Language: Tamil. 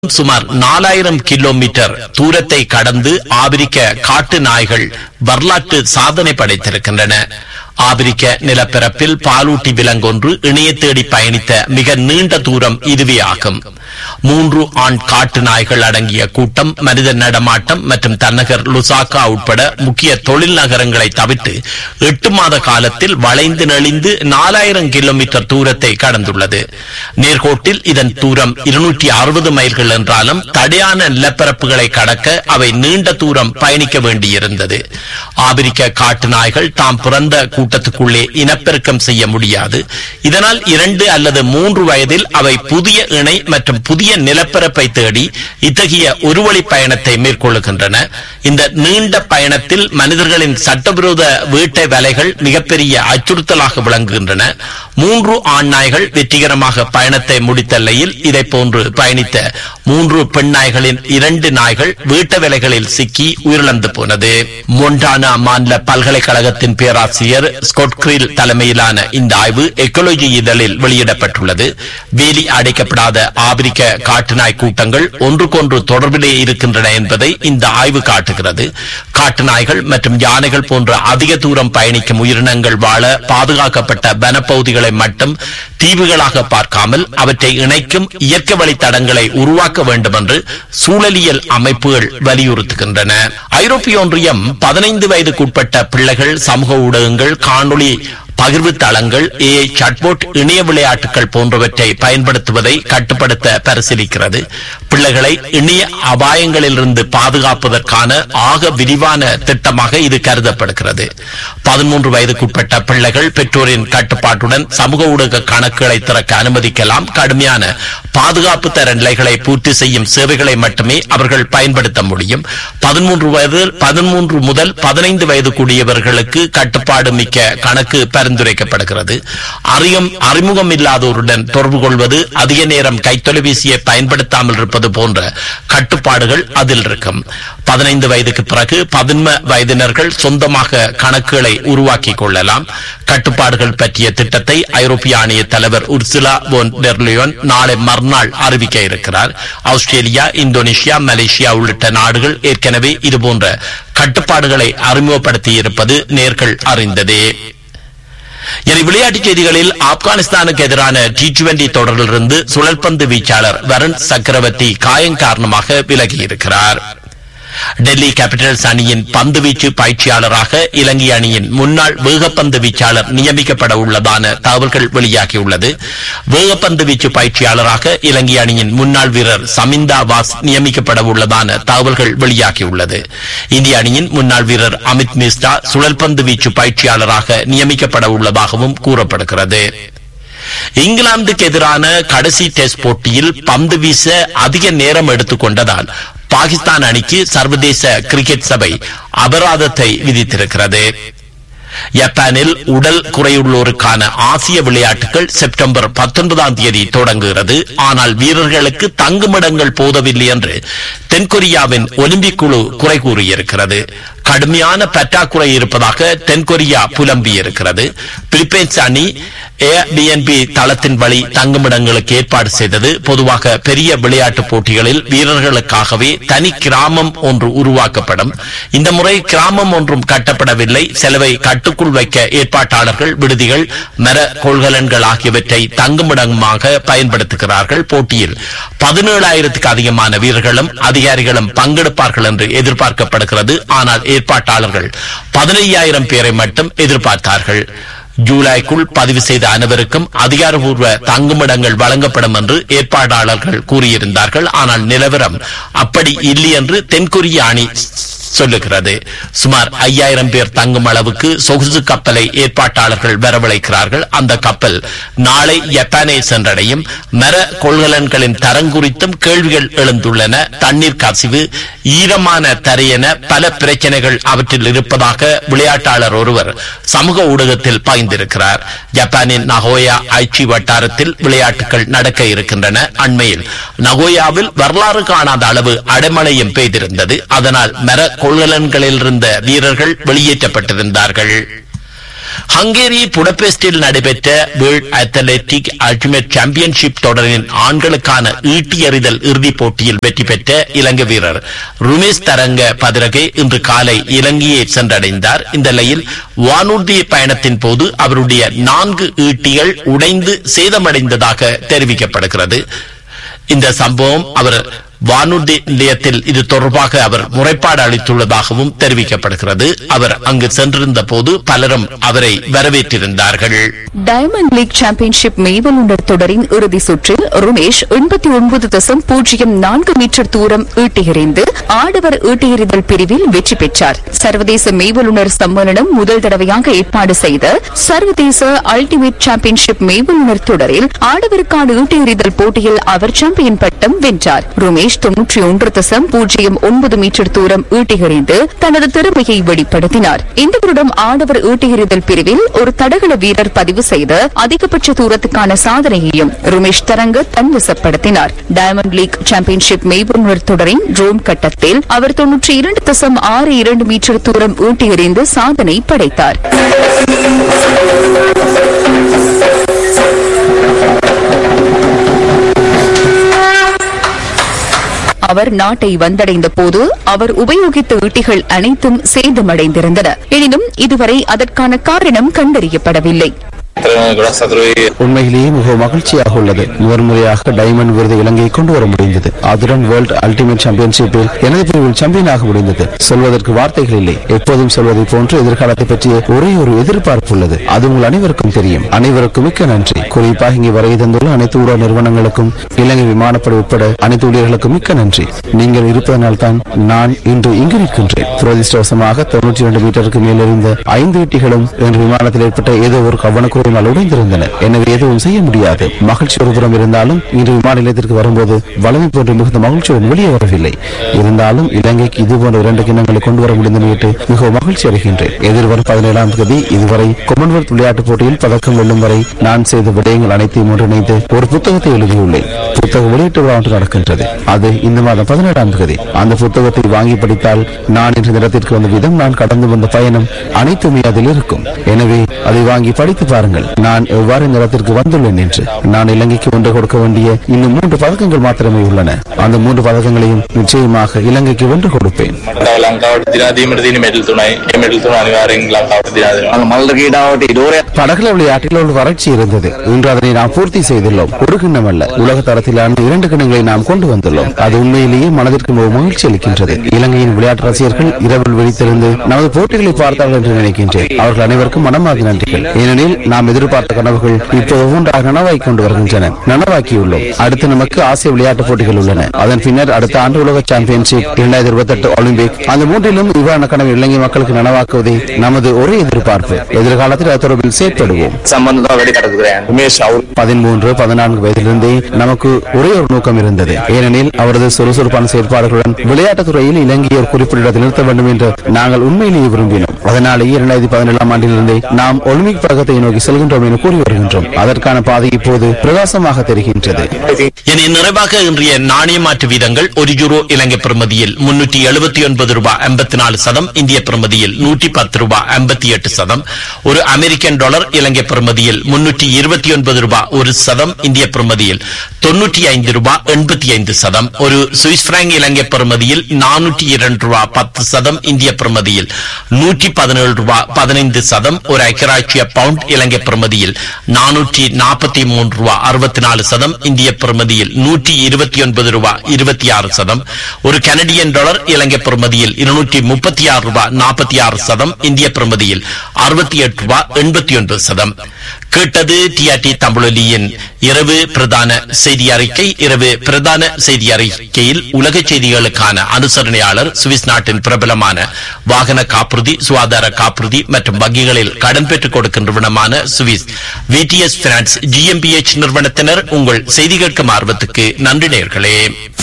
சுமார் நாலாயிரம் கிலோமீட்டர் தூரத்தை கடந்து ஆபிரிக்க காட்டு நாய்கள் வரலாற்று சாதனை படைத்திருக்கின்றன ஆபிரிக்க நிலப்பரப்பில் பாலூட்டி விலங்கொன்று இணைய தேடி பயணித்த மிக நீண்ட தூரம் இதுவே ஆகும் மூன்று ஆண் காட்டு நாய்கள் அடங்கிய கூட்டம் மனித நடமாட்டம் மற்றும் தன்னகர் லுசாக்கா உட்பட முக்கிய தொழில் நகரங்களை தவிர்த்து எட்டு மாத காலத்தில் வளைந்து நெளிந்து நாலாயிரம் கிலோமீட்டர் தூரத்தை கடந்துள்ளது நேர்கோட்டில் இதன் தூரம் இருநூற்றி அறுபது மைல்கள் என்றாலும் தடையான நிலப்பரப்புகளை கடக்க அவை நீண்ட தூரம் பயணிக்க வேண்டியிருந்தது ஆபிரிக்க காட்டு நாய்கள் தாம் பிறந்த கூட்டத்துக்குள்ளே இனப்பெருக்கம் செய்ய முடியாது இதனால் இரண்டு அல்லது மூன்று வயதில் அவை புதிய இணை மற்றும் புதிய நிலப்பரப்பை தேடி இத்தகைய ஒருவழி பயணத்தை மேற்கொள்ளுகின்றன இந்த நீண்ட பயணத்தில் மனிதர்களின் சட்டவிரோத வேட்டை வேலைகள் மிகப்பெரிய அச்சுறுத்தலாக விளங்குகின்றன மூன்று ஆண் நாய்கள் வெற்றிகரமாக பயணத்தை முடித்த நிலையில் இதை போன்று பயணித்த மூன்று பெண் நாய்களின் இரண்டு நாய்கள் வீட்ட வேலைகளில் சிக்கி உயிரிழந்து போனது மொண்டானா மாநில பல்கலைக்கழகத்தின் பேராசிரியர் ஸ்கொட் கிரில் தலைமையிலான இந்த ஆய்வு எக்கோலஜி இதழில் வெளியிடப்பட்டுள்ளது வேலி அடைக்கப்படாத ஆபிரிக்க காட்டுநாய் கூட்டங்கள் ஒன்றுக்கொன்று தொடர்பிலே இருக்கின்றன என்பதை இந்த ஆய்வு காட்டுகிறது காட்டு நாய்கள் மற்றும் யானைகள் போன்ற அதிக தூரம் பயணிக்கும் உயிரினங்கள் வாழ பாதுகாக்கப்பட்ட வனப்பகுதிகளை மட்டும் தீவுகளாக பார்க்காமல் அவற்றை இணைக்கும் இயற்கை வழித்தடங்களை உருவாக்க வேண்டும் என்று சூழலியல் அமைப்புகள் வலியுறுத்துகின்றன ஐரோப்பிய ஒன்றியம் பதினைந்து வயதுக்குட்பட்ட பிள்ளைகள் சமூக ஊடகங்கள் காணொளி பகிர்வு தளங்கள் ஏஐ சட்போட் இணைய விளையாட்டுகள் போன்றவற்றை பயன்படுத்துவதை கட்டுப்படுத்த பரிசீலிக்கிறது பிள்ளைகளை இணைய அபாயங்களிலிருந்து பாதுகாப்பதற்கான ஆக விரிவான திட்டமாக இது கருதப்படுகிறது பதிமூன்று வயதுக்குட்பட்ட பிள்ளைகள் பெற்றோரின் கட்டுப்பாட்டுடன் சமூக ஊடக கணக்குகளை திறக்க அனுமதிக்கலாம் கடுமையான பாதுகாப்பு தர நிலைகளை பூர்த்தி செய்யும் சேவைகளை மட்டுமே அவர்கள் பயன்படுத்த முடியும் பதிமூன்று வயது பதிமூன்று முதல் பதினைந்து வயது கூடியவர்களுக்கு கட்டுப்பாடு மிக்க கணக்கு பரிந்துரைக்கப்படுகிறது அறியம் அறிமுகம் இல்லாதோருடன் தொடர்பு கொள்வது அதிக நேரம் கைத்தொலைபேசியை பயன்படுத்தாமல் இருப்பது போன்ற கட்டுப்பாடுகள் அதில் இருக்கும் பதினைந்து வயதுக்கு பிறகு பதின்ம வயதினர்கள் சொந்தமாக கணக்குகளை உருவாக்கிக் கொள்ளலாம் கட்டுப்பாடுகள் பற்றிய திட்டத்தை ஐரோப்பிய ஆணைய தலைவர் உர்சுலா போன் டெர்லியோன் நாளை மறுநாள் அறிவிக்க இருக்கிறார் ஆஸ்திரேலியா இந்தோனேஷியா மலேசியா உள்ளிட்ட நாடுகள் ஏற்கனவே இதுபோன்ற கட்டுப்பாடுகளை அறிமுகப்படுத்தி இருப்பது நேர்கள் அறிந்ததே இனி விளையாட்டுச் செய்திகளில் ஆப்கானிஸ்தானுக்கு எதிரான டி டுவெண்டி தொடரிலிருந்து சுழற்பந்து வீச்சாளர் வருண் சக்கரவர்த்தி காயம் காரணமாக விலகியிருக்கிறார் டெல்லி கேபிட்டல்ஸ் அணியின் பந்து வீச்சு பயிற்சியாளராக இலங்கை அணியின் முன்னாள் வேகப்பந்து வீச்சாளர் நியமிக்கப்பட உள்ளதான தகவல்கள் வெளியாகியுள்ளது வேகப்பந்து வீச்சு பயிற்சியாளராக இலங்கை அணியின் முன்னாள் வீரர் சமிந்தா வாஸ் நியமிக்கப்பட உள்ளதான தகவல்கள் வெளியாகியுள்ளது இந்திய அணியின் முன்னாள் வீரர் அமித் மிஸ்ரா சுழற்பந்து வீச்சு பயிற்சியாளராக நியமிக்கப்பட உள்ளதாகவும் கூறப்படுகிறது இங்கிலாந்துக்கு எதிரான கடைசி டெஸ்ட் போட்டியில் பந்து வீச அதிக நேரம் எடுத்துக்கொண்டதால் பாகிஸ்தான் அணிக்கு சர்வதேச கிரிக்கெட் சபை அபராதத்தை விதித்திருக்கிறது ஜப்பானில் உடல் குறையுள்ளோருக்கான ஆசிய விளையாட்டுகள் செப்டம்பர் பத்தொன்பதாம் தேதி தொடங்குகிறது ஆனால் வீரர்களுக்கு தங்குமிடங்கள் போதவில்லை என்று தென்கொரியாவின் ஒலிம்பிக் குழு குறை கூறியிருக்கிறது கடுமையான பற்றாக்குறை இருப்பதாக தென்கொரியா புலம்பியிருக்கிறது பிலிப்பைன்ஸ் அணி ஏபிஎன்பி தளத்தின் வழி தங்குமிடங்களுக்கு ஏற்பாடு செய்தது பொதுவாக பெரிய விளையாட்டு போட்டிகளில் வீரர்களுக்காகவே தனி கிராமம் ஒன்று உருவாக்கப்படும் இந்த முறை கிராமம் ஒன்றும் கட்டப்படவில்லை செலவை கட்டுக்குள் வைக்க ஏற்பாட்டாளர்கள் விடுதிகள் மர கொள்கலன்கள் ஆகியவற்றை தங்குமிடமாக பயன்படுத்துகிறார்கள் போட்டியில் பதினேழாயிரத்துக்கு அதிகமான வீரர்களும் அதிகாரிகளும் பங்கெடுப்பார்கள் என்று எதிர்பார்க்கப்படுகிறது ஆனால் ஏற்பாட்டாளர்கள் பதினையாயிரம் பேரை மட்டும் எதிர்பார்த்தார்கள் ஜூலைக்குள் பதிவு செய்த அனைவருக்கும் அதிகாரப்பூர்வ தங்குமிடங்கள் வழங்கப்படும் என்று ஏற்பாட்டாளர்கள் கூறியிருந்தார்கள் ஆனால் நிலவரம் அப்படி இல்லை என்று தென்கொரிய அணி சொல்லுகிறது சுமார் ஐயாயிரம் பேர் தங்கும் அளவுக்கு சொகுசு கப்பலை ஏற்பாட்டாளர்கள் வரவழைக்கிறார்கள் அந்த கப்பல் நாளை ஜப்பானை சென்றடையும் மர கொள்கலன்களின் தரம் குறித்தும் கேள்விகள் எழுந்துள்ளன தண்ணீர் கசிவு ஈரமான தரையென பல பிரச்சனைகள் அவற்றில் இருப்பதாக விளையாட்டாளர் ஒருவர் சமூக ஊடகத்தில் பகிர்ந்திருக்கிறார் ஜப்பானின் நகோயா ஐச்சி வட்டாரத்தில் விளையாட்டுகள் நடக்க இருக்கின்றன அண்மையில் நகோயாவில் வரலாறு காணாத அளவு அடைமழையும் பெய்திருந்தது அதனால் மர கொள்கலன்களில் இருந்த வீரர்கள் வெளியேற்றப்பட்டிருந்தார்கள் ஹங்கேரி புடபெஸ்டில் நடைபெற்ற வேர்ல்ட் அத்லெட்டிக் அல்டிமேட் சாம்பியன்ஷிப் தொடரின் ஆண்களுக்கான ஈட்டி எறிதல் இறுதிப் போட்டியில் வெற்றி பெற்ற இலங்கை வீரர் ருமேஷ் தரங்க பதிரகே இன்று காலை இலங்கையை சென்றடைந்தார் இந்த நிலையில் வானூர்தி பயணத்தின் போது அவருடைய நான்கு ஈட்டிகள் உடைந்து சேதமடைந்ததாக தெரிவிக்கப்படுகிறது இந்த சம்பவம் அவர் வானூர்தி நிலையத்தில் இது தொடர்பாக அவர் முறைப்பாடு அளித்துள்ளதாகவும் தெரிவிக்கப்படுகிறது அவர் அங்கு சென்றிருந்த போது பலரும் அவரை வரவேற்றிருந்தார்கள் டைமண்ட் லீக் சாம்பியன்ஷிப் மெய்வல்லுநர் தொடரின் இறுதி சுற்றில் ருமேஷ் எண்பத்தி ஒன்பது தசம் பூஜ்ஜியம் நான்கு மீட்டர் தூரம் ஈட்டியறிந்து ஆடவர் ஈட்டியறிதல் பிரிவில் வெற்றி பெற்றார் சர்வதேச மெய்வல்லுநர் சம்மேளனம் முதல் தடவையாக ஏற்பாடு செய்த சர்வதேச அல்டிமேட் சாம்பியன்ஷிப் மெய்வல்லுநர் தொடரில் ஆடவருக்கான ஈட்டியறிதல் போட்டியில் அவர் சாம்பியன் பட்டம் வென்றார் ருமேஷ் தொன்னூற்றி ஒன்று தசம் பூஜ்ஜியம் ஒன்பது மீட்டர் தூரம் ஈட்டியறிந்து தனது திறமையை வெளிப்படுத்தினார் இந்த வருடம் ஆடவர் ஈட்டியறிதல் பிரிவில் ஒரு தடகள வீரர் பதிவு செய்த அதிகபட்ச தூரத்துக்கான சாதனையையும் ருமேஷ் தரங்க தன்வசப்படுத்தினார் டயமண்ட் லீக் சாம்பியன்ஷிப் மெய்புணர் தொடரின் ரோம் கட்டத்தில் அவர் தொன்னூற்றி இரண்டு தசம் ஆறு இரண்டு மீட்டர் தூரம் ஈட்டியறிந்து சாதனை படைத்தார் அவர் நாட்டை வந்தடைந்த போது அவர் உபயோகித்த ஈட்டிகள் அனைத்தும் சேதமடைந்திருந்தன எனினும் இதுவரை அதற்கான காரணம் கண்டறியப்படவில்லை ගොඩක් සතුරුයි உண்மையிலேயே மிகவும் மகிழ்ச்சியாக உள்ளது முதன்முறையாக டைமண்ட் விருது இலங்கையை கொண்டு வர முடிந்தது அதுடன் வேர்ல்ட் அல்டிமேட் சாம்பியன்ஷிப்பில் எனது பிரிவில் சாம்பியனாக முடிந்தது சொல்வதற்கு வார்த்தைகள் இல்லை எப்போதும் சொல்வதை போன்று எதிர்காலத்தை பற்றிய ஒரே ஒரு எதிர்பார்ப்பு உள்ளது அது உங்கள் அனைவருக்கும் தெரியும் அனைவருக்கும் மிக்க நன்றி குறிப்பாக இங்கே வருகை தந்துள்ள அனைத்து ஊடக நிறுவனங்களுக்கும் இலங்கை விமானப்படை உட்பட அனைத்து ஊழியர்களுக்கும் மிக்க நன்றி நீங்கள் இருப்பதனால் தான் நான் இன்று இங்கு நிற்கின்றேன் துரதிருஷ்டவசமாக தொன்னூற்றி இரண்டு மீட்டருக்கு மேலிருந்த ஐந்து வீட்டிகளும் இன்று விமானத்தில் ஏற்பட்ட ஏதோ ஒரு கவனக்குறைவால் உடைந்திருந்தன எனவே எதுவும் செய்ய முடியாது மகிழ்ச்சி ஒருபுறம் இருந்தாலும் இன்று விமான நிலையத்திற்கு வரும்போது வலிமை போன்று மிகுந்த மகிழ்ச்சியுடன் வெளியே வரவில்லை இருந்தாலும் இலங்கைக்கு இதுபோன்ற இரண்டு கிண்ணங்களை கொண்டு வர முடிந்தமையிட்டு மிகவும் மகிழ்ச்சி அடைகின்றேன் எதிர்வரும் பதினேழாம் தேதி இதுவரை கொமன்வெல்த் விளையாட்டுப் போட்டியில் பதக்கம் வெல்லும் வரை நான் செய்த விடயங்கள் அனைத்தையும் ஒன்றிணைத்து ஒரு புத்தகத்தை எழுதியுள்ளேன் புத்தக வெளியீட்டு விழா ஒன்று நடக்கின்றது அது இந்த மாதம் பதினேழாம் தேதி அந்த புத்தகத்தை வாங்கி படித்தால் நான் இன்று நிலத்திற்கு வந்த விதம் நான் கடந்து வந்த பயணம் அனைத்துமே அதில் இருக்கும் எனவே அதை வாங்கி படித்து பாருங்கள் நான் எவ்வாறு இந்த இடத்திற்கு வந்துள்ளேன் என்று நான் இலங்கைக்கு ஒன்று கொடுக்க வேண்டிய இன்னும் மூன்று பதக்கங்கள் மாத்திரமே உள்ளன அந்த மூன்று பதக்கங்களையும் நிச்சயமாக இலங்கைக்கு வென்று கொடுப்பேன் මට තව ලංකාවට දිනාදීමට තියෙන මෙඩල් තුනයි ඒ මෙඩල් තුන අනිවාර්යෙන් ලංකාවට දිනා දෙනවා මල්ල කීඩාවට ඉඩෝරයක් படகுல விளையாட்டில் ஒரு வறட்சி இருந்தது இன்று அதனை நாம் பூர்த்தி செய்துள்ளோம் ஒரு கிண்ணம் அல்ல உலக தரத்திலான இரண்டு கிண்ணங்களை நாம் கொண்டு வந்துள்ளோம் அது உண்மையிலேயே மனதிற்கு மிகவும் மகிழ்ச்சி அளிக்கின்றது இலங்கையின் விளையாட்டு ரசிகர்கள் இரவில் விழித்திருந்து நமது போட்டிகளை பார்த்தார்கள் என்று நினைக்கின்றேன் அவர்கள் அனைவருக்கும் மனமார்ந்த நன்றிகள் ஏனெனில் நாம் எதிர்பார்த்த கனவுகள் இப்போது ஒவ்வொன்றாக நனவாய் கொண்டு வருகின்றன நனவாக்கியுள்ளோம் அடுத்து நமக்கு ஆசிய விளையாட்டுப் போட்டிகள் உள்ளன அதன் பின்னர் அடுத்த ஆண்டு உலக சாம்பியன்ஷிப் இரண்டாயிரத்தி இருபத்தி எட்டு ஒலிம்பிக் அந்த மூன்றிலும் இவ்வாறான கனவு இலங்கை மக்களுக்கு நனவாக்குவதே நமது ஒரே எதிர்பார்ப்பு எதிர்காலத்தில் அது தொடர்பில் செயற்படுவோம் සම්බන්ධතාව වැඩි කටයුතු කරයන් මේ ශෞර பதிமூன்று பதினான்கு வயதிலிருந்தே நமக்கு ஒரே ஒரு நோக்கம் இருந்தது ஏனெனில் அவரது சுறுசுறுப்பான செயற்பாடுகளுடன் விளையாட்டுத் துறையில் இலங்கையை ஒரு குறிப்பிட்ட இடத்தில் நிறுத்த வேண்டும் என்று நாங்கள் உண்மையிலேயே விரும்பினோம் அதனாலேயே இரண்டாயிரத்தி பதினேழாம் ஆண்டிலிருந்தே நாம் ஒலிம்பிக் பதக்கத்தை நோக்கி செல்கின்றோம் என கூறி வருகின்றோம் அதற்கான பாதை இப்போது பிரகாசமாக தெரிகின்றது இனி நிறைவாக இன்றைய நாணய மாற்று வீதங்கள் ஒரு யூரோ இலங்கை பிரமதியில் முன்னூற்றி எழுபத்தி ஒன்பது ரூபாய் ஐம்பத்தி நாலு சதம் இந்திய பிரமதியில் நூற்றி பத்து ரூபாய் ஐம்பத்தி எட்டு சதம் ஒரு அமெரிக்கன் டாலர் இலங்கை பிரமதியில் முன்னூற்றி இருபத்தி ஒன்பது ரூபாய் ஒரு சதம் இந்திய பிரமதியில் தொன்னூற்றி ஐந்து ரூபாய் எண்பத்தி ஐந்து சதம் ஒரு சுவிஸ் பிராங்க் இலங்கை பிரமதியில் நானூற்றி இரண்டு ரூபாய் பத்து சதம் இந்திய பிரமதியில் நூற்றி பதினேழு ரூபாய் பதினைந்து சதம் ஒரு ஐக்கியராட்சிய பவுண்ட் இலங்கை பிரமதியில் நானூற்றி நாற்பத்தி மூன்று ரூபாய் அறுபத்தி நாலு சதம் இந்திய பிரமதியில் நூற்றி இருபத்தி ஒன்பது ரூபாய் இருபத்தி ஆறு சதம் ஒரு கனடியன் டாலர் இலங்கை பிரமதியில் இருநூற்றி முப்பத்தி ஆறு ரூபாய் நாற்பத்தி ஆறு சதம் இந்திய பிரமதியில் அறுபத்தி எட்டு ரூபாய் எண்பத்தி ஒன்பது சதம் கேட்டது டிஆர்டி தமிழொலியின் இரவு பிரதான செய்தி அறிக்கை இரவு பிரதான செய்தி அறிக்கையில் உலக செய்திகளுக்கான அனுசரணையாளர் சுவிஸ் நாட்டின் பிரபலமான வாகன காப்புறுதி சுகாதார காப்புறுதி மற்றும் வங்கிகளில் கடன் பெற்றுக் கொடுக்கின்ற விடமான சுவிஸ் விடிஎஸ் பினான்ஸ் ஜிஎம்பிஎச் நிறுவனத்தினர் உங்கள் செய்தி கேட்கும் ஆர்வத்துக்கு நன்றி நேர்களே